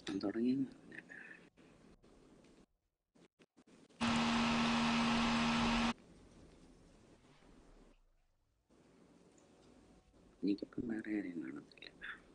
Convention തുടങ്ങി എനിക്കിപ്പം വേറെ ആരെയും കാണത്തില്ല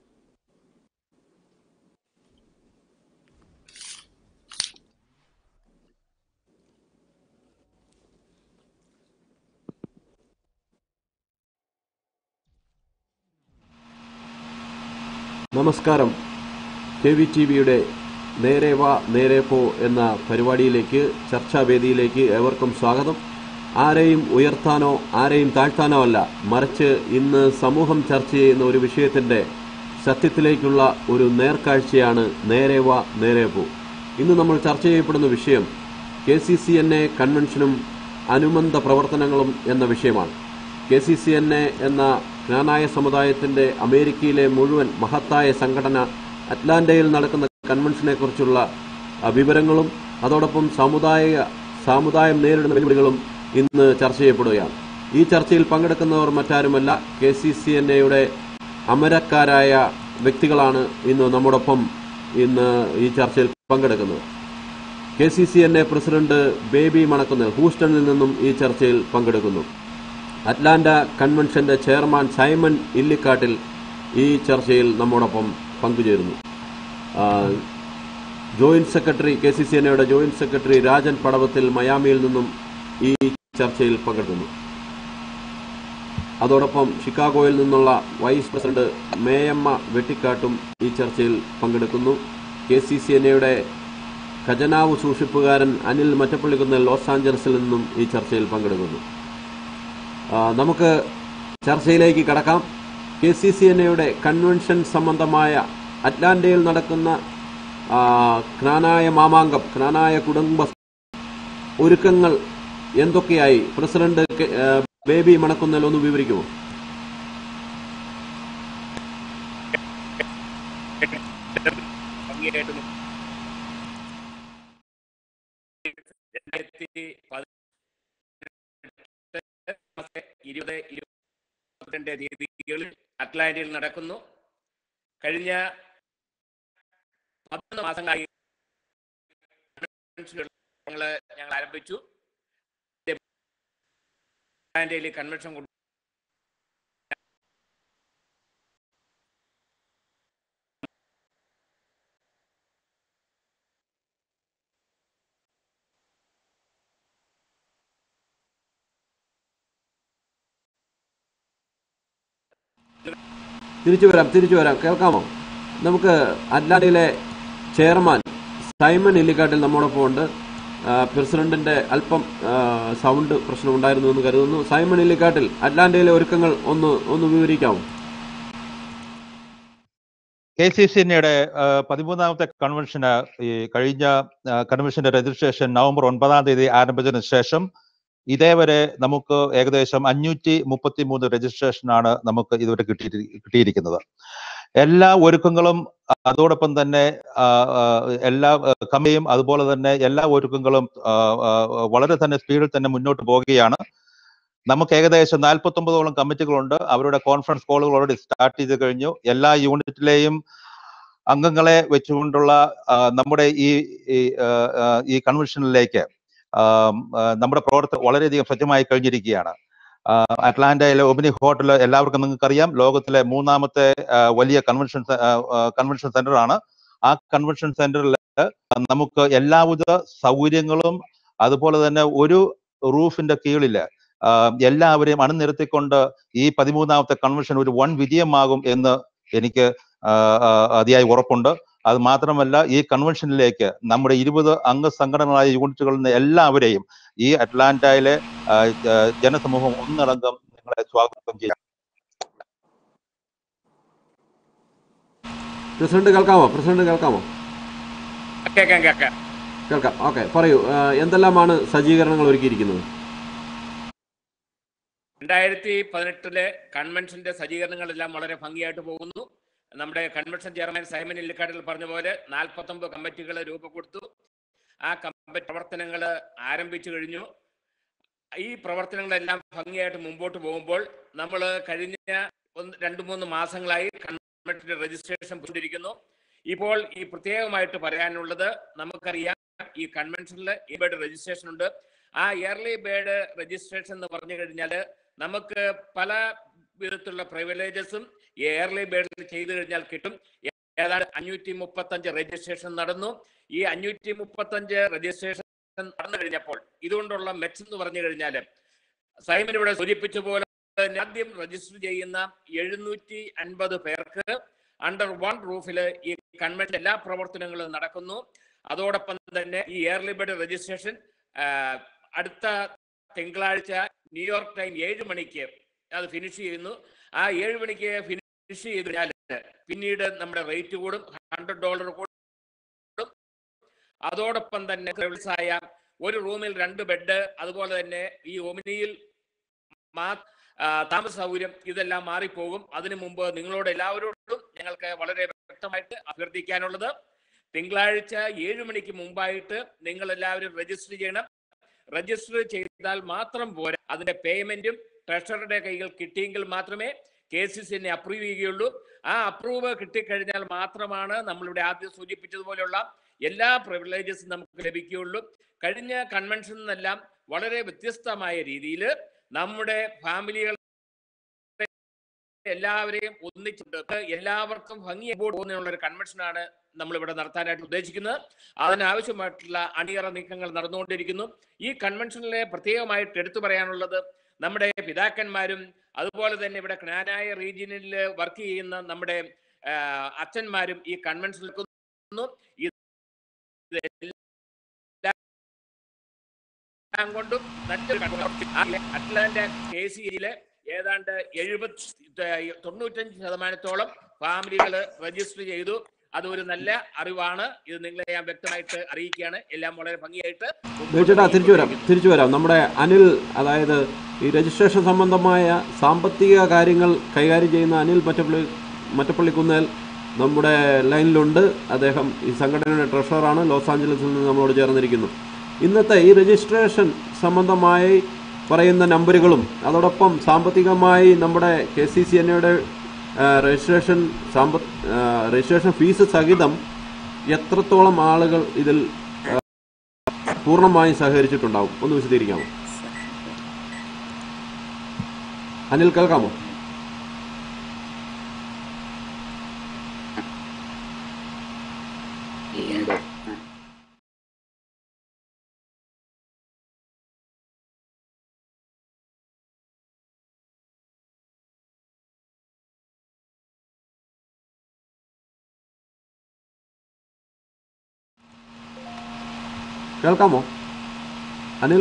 നമസ്കാരം കെ വി ടി വിയുടെ നേരെ വാ നേരെ പോ എന്ന പരിപാടിയിലേക്ക് ചർച്ചാവേദിയിലേക്ക് ഏവർക്കും സ്വാഗതം ആരെയും ഉയർത്താനോ ആരെയും താഴ്ത്താനോ അല്ല മറിച്ച് ഇന്ന് സമൂഹം ചർച്ച ചെയ്യുന്ന ഒരു വിഷയത്തിന്റെ സത്യത്തിലേക്കുള്ള ഒരു നേർക്കാഴ്ചയാണ് നേരെ വാ നേരെ പോ ഇന്ന് നമ്മൾ ചർച്ച ചെയ്യപ്പെടുന്ന വിഷയം K C C N A കൺവെൻഷനും അനുബന്ധ പ്രവർത്തനങ്ങളും എന്ന വിഷയമാണ് K C C N A എന്ന ജ്ഞാനായ സമുദായത്തിന്റെ അമേരിക്കയിലെ മുഴുവൻ മഹത്തായ സംഘടന അറ്റ്ലാന്റയിൽ നടക്കുന്ന കൺവെൻഷനെക്കുറിച്ചുള്ള ആ, വിവരങ്ങളും അതോടൊപ്പം സാമുദായിക സാമുദായം നേരിടുന്ന വെല്ലുവിളികളും ഇന്ന് ചർച്ച ചെയ്യപ്പെടുകയാണ് ഈ ചർച്ചയിൽ പങ്കെടുക്കുന്നവർ മറ്റാരുമല്ല കെ സി സി എൻ എയുടെ അമരക്കാരായ വ്യക്തികളാണ് ഇന്ന് നമ്മോടൊപ്പം ഇന്ന് ഈ ചർച്ചയിൽ പങ്കെടുക്കുന്നത് K C C N A president Baby Manakkunnil ഹൂസ്റ്റണിൽ നിന്നും ഈ ചർച്ചയിൽ പങ്കെടുക്കുന്നു അറ്റ്ലാന്റ കൺവെൻഷന്റെ ചെയർമാൻ സൈമൺ ഇല്ലിക്കാട്ടിൽ ഈ ചർച്ചയിൽ നമ്മോടൊപ്പം പങ്കുചേരുന്നു ആ, joint secretary K C C എനയുടെ ജോയിന്റ് സെക്രട്ടറി രാജൻ പടവത്തിൽ മയാമിയിൽ നിന്നും ഈ ചർച്ചയിൽ പങ്കെടുക്കുന്നു അതോടൊപ്പം ഷിക്കാഗോയിൽ നിന്നുള്ള വൈസ് പ്രസിഡന്റ് മേയമ്മ വെട്ടിക്കാട്ടും ഈ ചർച്ചയിൽ പങ്കെടുക്കുന്നു കെ സി സി എനയുടെ ഖജനാവ് സൂക്ഷിപ്പുകാരൻ അനിൽ മറ്റപ്പള്ളിക്കുന്നിൽ ലോസ് ആഞ്ചലസിൽ നിന്നും ഈ ചർച്ചയിൽ പങ്കെടുക്കുന്നു ആ, നമുക്ക് ചർച്ചയിലേക്ക് കടക്കാം കെ സി സി എൻ എയുടെ കൺവെൻഷൻ സംബന്ധമായ അറ്റ്ലാന്റയിൽ നടക്കുന്ന ആ, ജ്ഞാനായ മാമാങ്കം ജ്ഞാനായ കുടുംബ ഒരുക്കങ്ങൾ എന്തൊക്കെയായി പ്രസിഡന്റ് കെ- ആ, ബേബി മണക്കുന്നൽ ഒന്ന് വിവരിക്കുമോ ഭംഗിയായിട്ട് നി- രണ്ടായിരത്തി പതിനെട്ട് ഇരുപത് ഇരുപത്തിരണ്ട് തീയതികളിൽ അറ്റ്ലാന്റയിൽ നടക്കുന്നു കഴിഞ്ഞ പതിനൊന്ന് മാസങ്ങളായി ഞങ്ങൾ ഞങ്ങൾ ആരംഭിച്ചു അറ്റ്ലാന്റയിൽ കൺവെൻഷൻ കൊണ്ട് തിരിച്ചു വരാം തിരിച്ചു വരാം കേൾക്കാമോ നമുക്ക് അറ്റ്ലാന്റയിലെ ചെയർമാൻ സൈമൺ ഇല്ലിക്കാട്ടിൽ നമ്മോടൊപ്പം ഉണ്ട് ആ, പ്രസിഡന്റിന്റെ അല്പം ആ, സൗണ്ട് പ്രശ്നം ഉണ്ടായിരുന്നു എന്ന് കരുതുന്നു സൈമൺ ഇല്ലിക്കാട്ടിൽ അറ്റ്ലാന്റയിലെ ഒരുക്കങ്ങൾ ഒന്ന് ഒന്ന് വിവരിക്കാമോ കെ സി സി എന്നയുടെ പതിമൂന്നാമത്തെ കൺവെൻഷന് ഈ കഴിഞ്ഞ ആ, കൺവെൻഷന്റെ രജിസ്ട്രേഷൻ നവംബർ ഒൻപതാം തീയതി ആരംഭിച്ചതിന് ശേഷം ഇതേവരെ നമുക്ക് ഏകദേശം അഞ്ഞൂറ്റി മുപ്പത്തി മൂന്ന് രജിസ്ട്രേഷനാണ് നമുക്ക് ഇതുവരെ കിട്ടി കിട്ടിയിരിക്കുന്നത് എല്ലാ ഒരുക്കങ്ങളും അതോടൊപ്പം തന്നെ ആ, ആ, എല്ലാ ആ, കമ്മിയും അതുപോലെ തന്നെ എല്ലാ ഒരുക്കങ്ങളും ആ, ആ, വളരെ തന്നെ സ്പീഡിൽ തന്നെ മുന്നോട്ട് പോവുകയാണ് നമുക്ക് ഏകദേശം നാൽപ്പത്തി ഒമ്പതോളം കമ്മിറ്റികളുണ്ട് അവരുടെ കോൺഫറൻസ് കോളുകൾ ഓൾറെഡി സ്റ്റാർട്ട് ചെയ്ത് കഴിഞ്ഞു എല്ലാ യൂണിറ്റിലെയും അംഗങ്ങളെ വെച്ചുകൊണ്ടുള്ള ആ, നമ്മുടെ ഈ ഈ, ആ, ആ, ഈ കൺവെൻഷനിലേക്ക് ആം, ആ, നമ്മുടെ പ്രവർത്തനം വളരെയധികം സജ്ജമായി കഴിഞ്ഞിരിക്കുകയാണ് ആ, അറ്റ്ലാന്റയിലെ ഒബിനി ഹോട്ടൽ എല്ലാവർക്കും നിങ്ങൾക്ക് അറിയാം ലോകത്തിലെ മൂന്നാമത്തെ ആ, വലിയ കൺവെൻഷൻ സെ- ആ, ആ, കൺവെൻഷൻ സെന്റർ ആണ് ആ കൺവെൻഷൻ സെന്ററിൽ നമുക്ക് എല്ലാവിധ സൗകര്യങ്ങളും അതുപോലെ തന്നെ ഒരു റൂഫിന്റെ കീഴില് ആ, എല്ലാവരെയും അണിനിരത്തിക്കൊണ്ട് ഈ പതിമൂന്നാമത്തെ കൺവെൻഷൻ ഒരു വൻ വിജയമാകും എന്ന് എനിക്ക് ആ, ആ, അതിയായി ഉറപ്പുണ്ട് അത് മാത്രമല്ല ഈ കൺവെൻഷനിലേക്ക് നമ്മുടെ ഇരുപത് അംഗ സംഘടനകളായ യൂണിറ്റുകളിൽ നിന്ന് എല്ലാവരെയും ഈ അറ്റ്ലാന്റയിലെ ആ, ആ, ജനസമൂഹം ഒന്നടങ്കം നിങ്ങളെ സ്വാഗതം ചെയ്യാം പ്രസിഡന്റ് കേൾക്കാമോ പ്രസിഡന്റ് കേൾക്കാമോ കേൾക്കാം കേൾക്കാം കേൾക്കാം ഓക്കെ പറയൂ ആ, എന്തെല്ലാമാണ് സജ്ജീകരണങ്ങൾ ഒരുക്കിയിരിക്കുന്നത് രണ്ടായിരത്തി പതിനെട്ടിലെ കൺവെൻഷന്റെ സജ്ജീകരണങ്ങളെല്ലാം വളരെ ഭംഗിയായിട്ട് പോകുന്നു നമ്മുടെ കൺവെൻഷൻ ചെയർമാൻ സൈമൻ ഇല്ലിക്കാട്ടിൽ പറഞ്ഞ പോലെ നാൽപ്പത്തൊമ്പത് കമ്മിറ്റികൾ രൂപ കൊടുത്തു ആ കമ്മിറ്റി പ്രവർത്തനങ്ങൾ ആരംഭിച്ചു കഴിഞ്ഞു ഈ പ്രവർത്തനങ്ങളെല്ലാം ഭംഗിയായിട്ട് മുമ്പോട്ട് പോകുമ്പോൾ നമ്മൾ കഴിഞ്ഞ ഒന്ന് രണ്ട് മൂന്ന് മാസങ്ങളായി കൺവെൻഷന്റെ രജിസ്ട്രേഷൻ പോയിരിക്കുന്നു ഇപ്പോൾ ഈ പ്രത്യേകമായിട്ട് പറയാനുള്ളത് നമുക്കറിയാം ഈ കൺവെൻഷനിൽ ഈ ബേർഡ് രജിസ്ട്രേഷൻ ഉണ്ട് ആ ഇയർലി ബേർഡ് രജിസ്ട്രേഷൻ എന്ന് പറഞ്ഞു കഴിഞ്ഞാൽ നമുക്ക് പല വിധത്തിലുള്ള പ്രിവിലേജസും ഈ ഇയർലി ബേർഡിൽ ചെയ്തു കഴിഞ്ഞാൽ കിട്ടും ഏതാണ്ട് അഞ്ഞൂറ്റി മുപ്പത്തഞ്ച് രജിസ്ട്രേഷൻ നടന്നു ഈ അഞ്ഞൂറ്റി മുപ്പത്തഞ്ച് രജിസ്ട്രേഷൻ നടന്നു കഴിഞ്ഞപ്പോൾ ഇതുകൊണ്ടുള്ള മെച്ചം എന്ന് പറഞ്ഞു കഴിഞ്ഞാൽ സൈമൻ ഇവിടെ സൂചിപ്പിച്ച പോലെ തന്നെ ആദ്യം രജിസ്റ്റർ ചെയ്യുന്ന എഴുന്നൂറ്റി അൻപത് പേർക്ക് അണ്ടർ വൺ റൂഫിൽ ഈ കൺവെൻഷൻ എല്ലാ പ്രവർത്തനങ്ങളും നടക്കുന്നു അതോടൊപ്പം തന്നെ ഈ ഇയർലി ബേർഡ് രജിസ്ട്രേഷൻ അടുത്ത തിങ്കളാഴ്ച ന്യൂയോർക്ക് ടൈം ഏഴ് മണിക്ക് അത് ഫിനിഷ് ചെയ്യുന്നു ആ ഏഴ് മണിക്ക് ഫിനിഷ് ചെയ്ത് കഴിഞ്ഞാൽ പിന്നീട് നമ്മുടെ റേറ്റ് കൂടും ഹൺഡ്രഡ് ഡോളർ കൂടും അതോടൊപ്പം തന്നെ ആയ ഒരു റൂമിൽ രണ്ട് ബെഡ് അതുപോലെ തന്നെ ഈ ഒമിനിയിൽ മാ ആ, താമസ സൗകര്യം ഇതെല്ലാം മാറിപ്പോകും അതിനു മുമ്പ് നിങ്ങളോട് എല്ലാവരോടും ഞങ്ങൾക്ക് വളരെ വ്യക്തമായിട്ട് അഭ്യർത്ഥിക്കാനുള്ളത് തിങ്കളാഴ്ച ഏഴ് മണിക്ക് മുമ്പായിട്ട് നിങ്ങൾ എല്ലാവരും രജിസ്റ്റർ ചെയ്യണം രജിസ്റ്റർ ചെയ്താൽ മാത്രം പോരാ അതിന്റെ പേയ്മെന്റും ട്രഷറുടെ കൈകൾ കിട്ടിയെങ്കിൽ മാത്രമേ കെ സി സി എന്നെ അപ്രൂവ് ചെയ്യുകയുള്ളൂ ആ അപ്രൂവ് കിട്ടിക്കഴിഞ്ഞാൽ മാത്രമാണ് നമ്മളിവിടെ ആദ്യം സൂചിപ്പിച്ചതുപോലെയുള്ള എല്ലാ പ്രിവിലേജസും നമുക്ക് ലഭിക്കുകയുള്ളൂ കഴിഞ്ഞ കൺവെൻഷനിൽ നിന്നെല്ലാം വളരെ വ്യത്യസ്തമായ രീതിയിൽ നമ്മുടെ ഫാമിലികൾ എല്ലാവരെയും ഒന്നിച്ചിട്ട് എല്ലാവർക്കും ഭംഗി പോകുന്നതിനുള്ള ഒരു കൺവെൻഷനാണ് നമ്മൾ ഇവിടെ നടത്താനായിട്ട് ഉദ്ദേശിക്കുന്നത് അതിനാവശ്യമായിട്ടുള്ള അണിയറ നീക്കങ്ങൾ നടന്നുകൊണ്ടിരിക്കുന്നു ഈ കൺവെൻഷനിലെ പ്രത്യേകമായിട്ട് എടുത്തു പറയാനുള്ളത് നമ്മുടെ പിതാക്കന്മാരും അതുപോലെ തന്നെ ഇവിടെ ജ്ഞാനായ റീജിയനിൽ വർക്ക് ചെയ്യുന്ന നമ്മുടെ ആ, അച്ഛന്മാരും ഈ കൺവെൻഷനിൽ നിൽക്കുന്നു. ഇത് എല്ലാം കൊണ്ടും നല്ലൊരു കൺവെൻഷൻ. അറ്റ്ലാന്റ കെ സി യിലെ ഏതാണ്ട് എഴുപത്തി തൊണ്ണൂറ്റഞ്ച് ശതമാനത്തോളം ഫാമിലികൾ രജിസ്റ്റർ ചെയ്തു അത് ഒരു നല്ല അറിവാണ് ഇത് നിങ്ങളെ ഞാൻ വ്യക്തമായിട്ട് അറിയിക്കുകയാണ് എല്ലാം വളരെ ഭംഗിയായിട്ട് ചേട്ടാ തിരിച്ചു വരാം തിരിച്ചു വരാം നമ്മുടെ അനിൽ അതായത് ഈ രജിസ്ട്രേഷൻ സംബന്ധമായ സാമ്പത്തിക കാര്യങ്ങൾ കൈകാര്യം ചെയ്യുന്ന അനിൽ മറ്റപ്പള്ളി മറ്റപ്പള്ളിക്കുന്നേൽ നമ്മുടെ ലൈനിലുണ്ട് അദ്ദേഹം ഈ സംഘടനയുടെ ട്രഷററാണ് ലോസ് ആഞ്ചലസിൽ നിന്ന് നമ്മളോട് ചേർന്നിരിക്കുന്നു ഇന്നത്തെ ഈ രജിസ്ട്രേഷൻ സംബന്ധമായി പറയുന്ന നമ്പറുകളും അതോടൊപ്പം സാമ്പത്തികമായി നമ്മുടെ കെ സി സി എന്നയുടെ രജിസ്ട്രേഷൻ സാമ്പ ആ, രജിസ്ട്രേഷൻ ഫീസ് സഹിതം എത്രത്തോളം ആളുകൾ ഇതിൽ പൂർണ്ണമായും സഹകരിച്ചിട്ടുണ്ടാവും ഒന്ന് വിശദീകരിക്കാമോ അനിൽ കേൾക്കാമോ കേൾക്കാമോ അനിൽ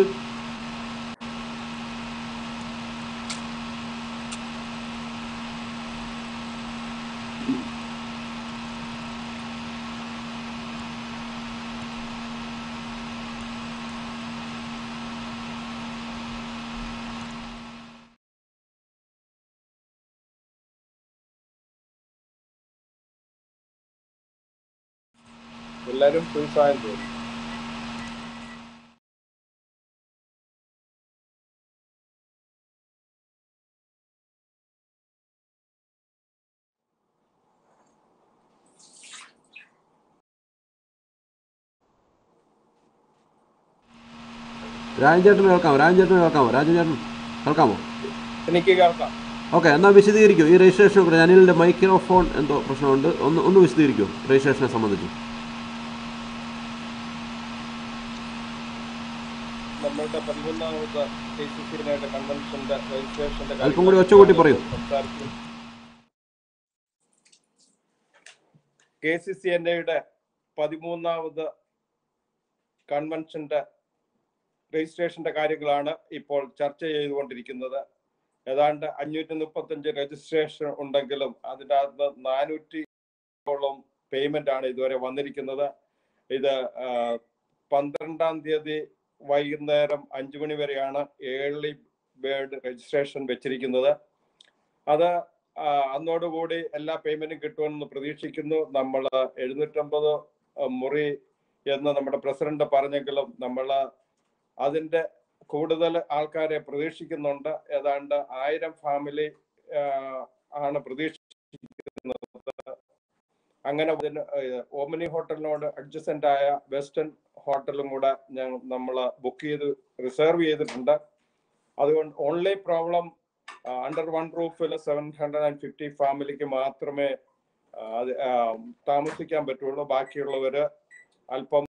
എല്ലാരും ഫ്രീസായെന്ന് തോന്നുന്നു രാജൻ ചേട്ടന് കേൾക്കാമോ രാജൻ ചേട്ടന് കേൾക്കാമോ രാജൻ ചേട്ടൻ കേൾക്കാമോ എനിക്ക് കേൾക്കാം ഓക്കെ എന്നാൽ വിശദീകരിക്കൂ ഈ രജിസ്ട്രേഷനെ കുറിച്ച് അനിലിൻ്റെ മൈക്രോഫോൺ എന്തോ പ്രശ്നമുണ്ട് ഒന്ന് ഒന്ന് വിശദീകരിക്കൂ രജിസ്ട്രേഷനെ സംബന്ധിച്ച് നമ്മളുടെ പതിമൂന്നാമത് കെ സി സിയുടെ കൺവെൻഷന്റെ രജിസ്ട്രേഷന്റെ അല്പം കൂടി ഒച്ച കൂട്ടി പറയൂ. കെ സി സി എന്നയുടെ പതിമൂന്നാമത് കൺവെൻഷന്റെ രജിസ്ട്രേഷന്റെ കാര്യങ്ങളാണ് ഇപ്പോൾ ചർച്ച ചെയ്തുകൊണ്ടിരിക്കുന്നത് ഏതാണ്ട് അഞ്ഞൂറ്റി മുപ്പത്തഞ്ച് രജിസ്ട്രേഷൻ ഉണ്ടെങ്കിലും അതിൻ്റെ അകത്ത് നാനൂറ്റിയോളം പേയ്മെന്റ് ആണ് ഇതുവരെ വന്നിരിക്കുന്നത് ഇത് ആ, പന്ത്രണ്ടാം തീയതി വൈകുന്നേരം അഞ്ചു മണി വരെയാണ് ഏർലി ബേർഡ് രജിസ്ട്രേഷൻ വെച്ചിരിക്കുന്നത് അത് ആ, അന്നോടുകൂടി എല്ലാ പേയ്മെന്റും കിട്ടുമെന്ന് പ്രതീക്ഷിക്കുന്നു നമ്മൾ എഴുന്നൂറ്റമ്പത് മുറി എന്ന് നമ്മുടെ പ്രസിഡന്റ് പറഞ്ഞെങ്കിലും നമ്മൾ അതിന്റെ കൂടുതൽ ആൾക്കാരെ പ്രതീക്ഷിക്കുന്നുണ്ട് ഏതാണ്ട് ആയിരം ഫാമിലി ആണ് പ്രതീക്ഷിക്കുന്നത് അങ്ങനെ ഇതിന് ഏഹ് ഓമനി ഹോട്ടലിനോട് അഡ്ജസന്റ് ആയ വെസ്റ്റേൺ ഹോട്ടലും കൂടെ ഞങ്ങൾ നമ്മൾ ബുക്ക് ചെയ്ത് റിസർവ് ചെയ്തിട്ടുണ്ട് അതുകൊണ്ട് ഓൺലി പ്രോബ്ലം അണ്ടർ വൺ റൂഫിൽ സെവൻ ഹൺഡ്രഡ് ആൻഡ് ഫിഫ്റ്റി ഫാമിലിക്ക് മാത്രമേ ആ, അത് ആ, താമസിക്കാൻ പറ്റുള്ളൂ ബാക്കിയുള്ളവര് അല്പം